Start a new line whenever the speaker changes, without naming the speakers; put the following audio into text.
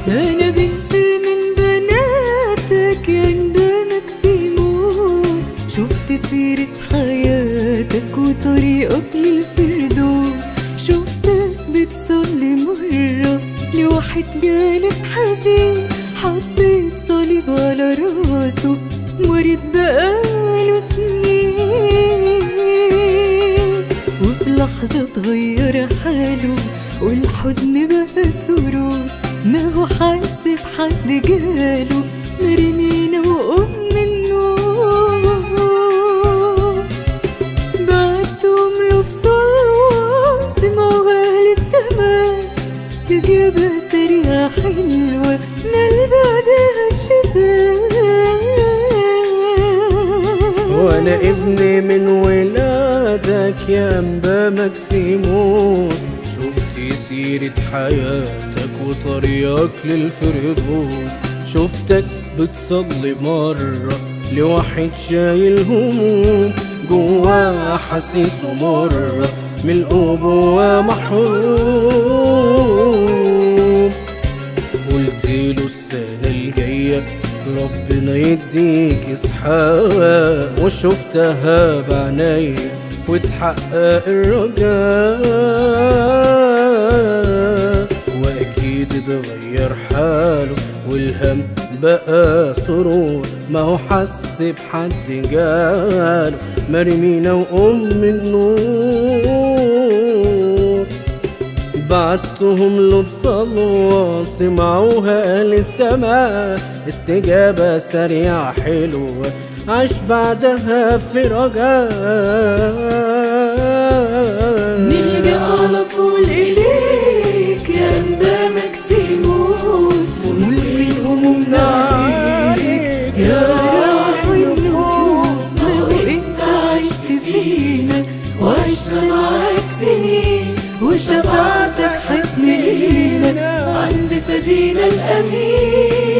أنا بنت من بناتك يا ندمك سيموس شفت سيرة حياتك وطريقك للفردوس شفتك بتصلي مرة لواحد جالك حزين حطيت صليب على راسه مريض بقاله سنين وفي لحظة اتغير حاله والحزن بقى سرور ما هو حاسس بحد جاله مرمينا وأم النور بعتهم له بصوت سمعوا أهل السماء استجابة سريعة حلوة نال بعدها الشفاء
وانا ابني من ولادك يا انبا مكسيموس شفت سيرة حياتك وطريقك للفردوس شفتك بتصلي مرة لواحد شايل هموم جواه حاسس مرة من الأبوة محروم قلت له السنة الجاية ربنا يديك اسحاق وشفتها بعينيا وتحقق الرجاء واكيد اتغير حاله والهم بقى سرور ما هو حس بحد جاله مرمينا وام النور بعتهم له بصلوة سمعوها أهل السماء استجابة سريعة حلوة عاش بعدها في رجاء
نلجأ على طول إليك يا أنبا مكسيموس ونلقي الهموم عليك يا راعي النفوس لو أنت عشت فينا وعشنا معاك سنين وشفاعتك حسن لينا عند فدينا الأمين